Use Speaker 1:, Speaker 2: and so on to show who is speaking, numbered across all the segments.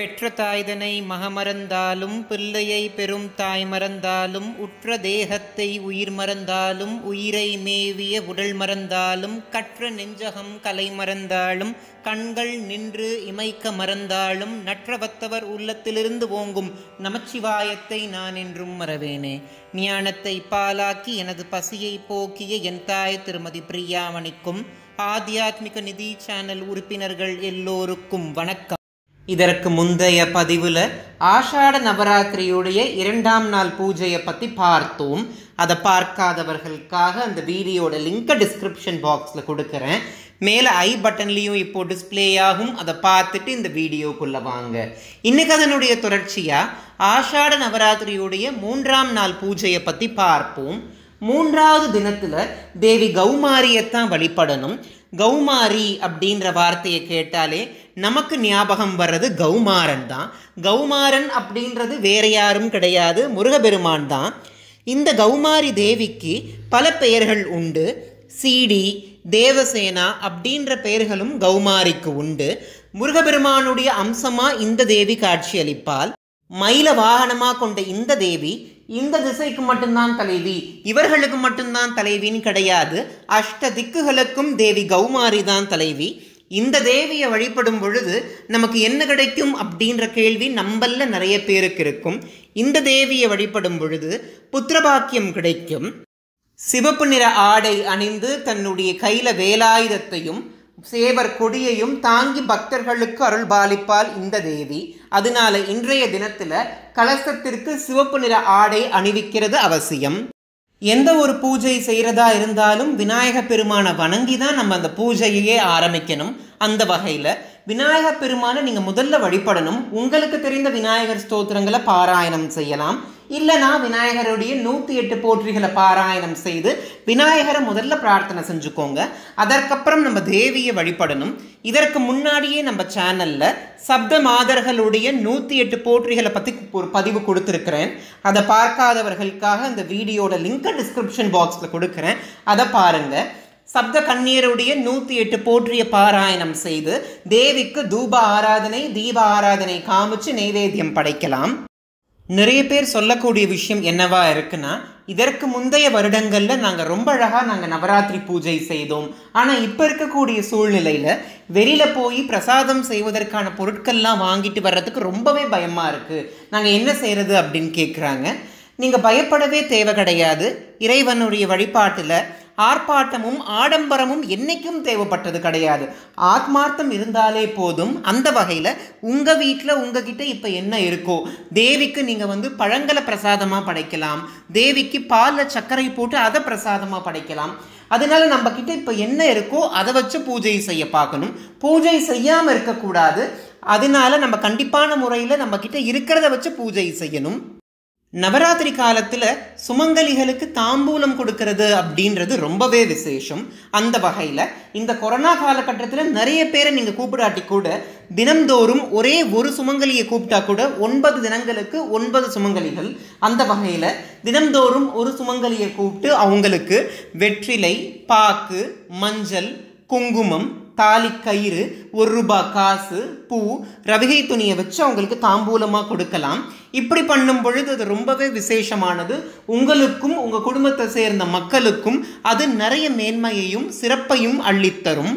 Speaker 1: பெற்ற தாய்தனை மகமறந்தாலும் பிள்ளையை பெரும் தாய் மறந்தாலும் உற்ற தேகத்தை உயிர் மறந்தாலும் உயிரை மேவிய உடல் மறந்தாலும் கற்ற நெஞ்சகம் கலை மறந்தாலும் கண்கள் நின்று இமைக்க மறந்தாலும் நற்றவத்தவர் உள்ளத்திலிருந்து ஓங்கும் நமச்சிவாயத்தை நான் என்றும் மறவேனே ஞானத்தை பாலாக்கி எனது பசியை போக்கிய என் தாய் திருமதி பிரியாமணிக்கும் ஆத்தியாத்மிக நிதி சேனல் உறுப்பினர்கள் எல்லோருக்கும் வணக்கம் இதற்கு முந்தைய பதிவில் ஆஷாட நவராத்திரியுடைய இரண்டாம் நாள் பூஜையை பற்றி பார்த்தோம் அதை பார்க்காதவர்களுக்காக அந்த வீடியோட லிங்கை டிஸ்கிரிப்ஷன் பாக்ஸில் கொடுக்குறேன் மேலே ஐ பட்டன்லேயும் இப்போ டிஸ்பிளே ஆகும் அதை பார்த்துட்டு இந்த வீடியோக்குள்ளே வாங்க இன்னைக்கு அதனுடைய தொடர்ச்சியாக ஆஷாட நவராத்திரியுடைய மூன்றாம் நாள் பூஜையை பற்றி பார்ப்போம் மூன்றாவது தினத்தில் தேவி கௌமாரியத்தான் வழிபடணும் கௌமாரி அப்படின்ற வார்த்தையை கேட்டாலே நமக்கு ஞாபகம் வர்றது கௌமாரன் தான் கௌமாரன் அப்படின்றது வேற யாரும் கிடையாது முருகபெருமான் தான் இந்த கௌமாரி தேவிக்கு பல பெயர்கள் உண்டு சீடி தேவசேனா அப்படின்ற பெயர்களும் கௌமாரிக்கு உண்டு முருகபெருமானுடைய அம்சமாக இந்த தேவி காட்சியளிப்பால் மயில வாகனமாக கொண்ட இந்த தேவி இந்த திசைக்கு மட்டும்தான் தலைவி இவர்களுக்கு மட்டும்தான் தலைவின்னு கிடையாது அஷ்ட திக்குகளுக்கும் தேவி கௌமாரி தான் தலைவி இந்த தேவியை வழிபடும் பொழுது நமக்கு என்ன கிடைக்கும் அப்படின்ற கேள்வி நம்பல்ல நிறைய பேருக்கு இருக்கும் இந்த தேவியை வழிபடும் பொழுது புத்திரபாக்கியம் கிடைக்கும் சிவப்பு நிற ஆடை அணிந்து தன்னுடைய கையில வேலாயுதத்தையும் சேவர் கொடியையும் தாங்கி பக்தர்களுக்கு அருள் பாலிப்பால் இந்த தேவி அதனால இன்றைய தினத்துல கலசத்திற்கு சிவப்பு நிற ஆடை அணிவிக்கிறது அவசியம் எந்த ஒரு பூஜை செய்கிறதா இருந்தாலும் விநாயக பெருமானை வணங்கி தான் நம்ம அந்த பூஜையையே ஆரம்பிக்கணும் அந்த வகையில் விநாயக பெருமானை நீங்கள் முதல்ல வழிபடணும் உங்களுக்கு தெரிந்த விநாயகர் ஸ்தோத்திரங்களை பாராயணம் செய்யலாம் இல்லைனா விநாயகருடைய நூற்றி எட்டு போற்றிகளை பாராயணம் செய்து விநாயகரை முதல்ல பிரார்த்தனை செஞ்சுக்கோங்க அதற்கப்புறம் நம்ம தேவியை வழிபடணும் இதற்கு முன்னாடியே நம்ம சேனலில் சப்த மாதர்களுடைய நூற்றி எட்டு போற்றிகளை பற்றி ஒரு பதிவு கொடுத்துருக்கிறேன் அதை பார்க்காதவர்களுக்காக அந்த வீடியோட லிங்கை டிஸ்கிரிப்ஷன் பாக்ஸில் கொடுக்குறேன் அதை பாருங்கள் சப்த கண்ணீருடைய நூற்றி எட்டு போற்றிய பாராயணம் செய்து தேவிக்கு தூப ஆராதனை தீப ஆராதனை காமிச்சு நைவேத்தியம் படைக்கலாம் நிறைய பேர் சொல்லக்கூடிய விஷயம் என்னவா இருக்குன்னா இதற்கு முந்தைய வருடங்களில் நாங்கள் ரொம்ப அழகாக நாங்கள் நவராத்திரி பூஜை செய்தோம் ஆனால் இப்போ இருக்கக்கூடிய சூழ்நிலையில் வெளியில் போய் பிரசாதம் செய்வதற்கான பொருட்கள்லாம் வாங்கிட்டு வர்றதுக்கு ரொம்பவே பயமாக இருக்குது நாங்கள் என்ன செய்கிறது அப்படின்னு கேட்குறாங்க நீங்கள் பயப்படவே தேவை கிடையாது இறைவனுடைய வழிபாட்டில் ஆர்ப்பாட்டமும் ஆடம்பரமும் என்னைக்கும் தேவைப்பட்டது கிடையாது ஆத்மார்த்தம் இருந்தாலே போதும் அந்த வகையில் உங்கள் வீட்டில் உங்ககிட்ட இப்போ என்ன இருக்கோ தேவிக்கு நீங்கள் வந்து பழங்களை பிரசாதமாக படைக்கலாம் தேவிக்கு பாலில் சர்க்கரை போட்டு அதை பிரசாதமாக படைக்கலாம் அதனால நம்ம கிட்ட இப்போ என்ன இருக்கோ அதை வச்சு பூஜை செய்ய பார்க்கணும் பூஜை செய்யாமல் இருக்கக்கூடாது அதனால நம்ம கண்டிப்பான முறையில் நம்ம கிட்ட இருக்கிறத வச்சு பூஜை செய்யணும் நவராத்திரி காலத்தில் சுமங்கலிகளுக்கு தாம்பூலம் கொடுக்கறது அப்படின்றது ரொம்பவே விசேஷம் அந்த வகையில் இந்த கொரோனா காலகட்டத்தில் நிறைய பேரை நீங்கள் கூப்பிடாட்டி கூட தினம்தோறும் ஒரே ஒரு சுமங்கலியை கூப்பிட்டா கூட ஒன்பது தினங்களுக்கு ஒன்பது சுமங்கலிகள் அந்த வகையில் தினம்தோறும் ஒரு சுமங்கலியை கூப்பிட்டு அவங்களுக்கு வெற்றிலை பாக்கு மஞ்சள் குங்குமம் தாலி கயிறு ஒரு ரூபாய் காசு பூ ரவிகை துணியை வச்சு அவங்களுக்கு தாம்பூலமாக கொடுக்கலாம் இப்படி பண்ணும் பொழுது அது ரொம்பவே விசேஷமானது உங்களுக்கும் உங்கள் குடும்பத்தை சேர்ந்த மக்களுக்கும் அது நிறைய மேன்மையையும் சிறப்பையும் அள்ளித்தரும்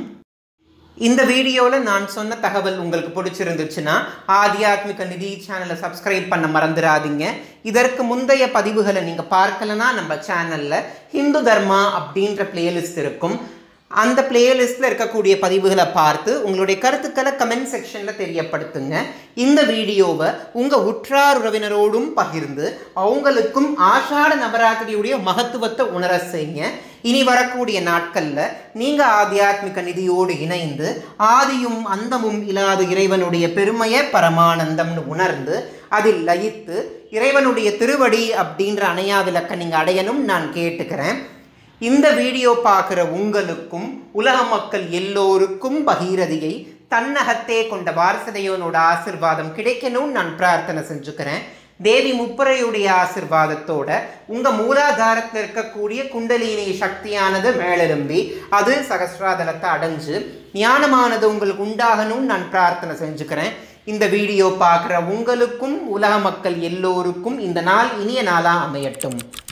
Speaker 1: இந்த வீடியோவில் நான் சொன்ன தகவல் உங்களுக்கு பிடிச்சிருந்துச்சுன்னா ஆத்தியாத்மிக நிதி சேனலை சப்ஸ்கிரைப் பண்ண மறந்துடாதீங்க இதற்கு முந்தைய பதிவுகளை நீங்கள் பார்க்கலனா நம்ம சேனலில் ஹிந்து தர்மா அப்படின்ற பிளேலிஸ்ட் இருக்கும் அந்த பிளேலிஸ்ட்டில் இருக்கக்கூடிய பதிவுகளை பார்த்து உங்களுடைய கருத்துக்களை கமெண்ட் செக்ஷனில் தெரியப்படுத்துங்க இந்த வீடியோவை உங்கள் உற்றார் உறவினரோடும் பகிர்ந்து அவங்களுக்கும் ஆஷாட நவராத்திரியுடைய மகத்துவத்தை உணர செய்யுங்க இனி வரக்கூடிய நாட்களில் நீங்கள் ஆத்தியாத்மிக நிதியோடு இணைந்து ஆதியும் அந்தமும் இல்லாத இறைவனுடைய பெருமையை பரமானந்தம்னு உணர்ந்து அதில் லயித்து இறைவனுடைய திருவடி அப்படின்ற அணையா விளக்க நீங்கள் அடையணும் நான் கேட்டுக்கிறேன் இந்த வீடியோ பார்க்குற உங்களுக்கும் உலக மக்கள் எல்லோருக்கும் பகீரதியை தன்னகத்தே கொண்ட வாரசதையோனோட ஆசிர்வாதம் கிடைக்கணும்னு நான் பிரார்த்தனை செஞ்சுக்கிறேன் தேவி முப்பரையுடைய ஆசிர்வாதத்தோட உங்க மூலாதாரத்தில் இருக்கக்கூடிய குண்டலினி சக்தியானது மேலெலும்பி அது சகசிராதலத்தை அடைஞ்சு ஞானமானது உங்களுக்கு உண்டாகணும்னு நான் பிரார்த்தனை செஞ்சுக்கிறேன் இந்த வீடியோ பார்க்குற உங்களுக்கும் உலக மக்கள் எல்லோருக்கும் இந்த நாள் இனிய நாளாக அமையட்டும்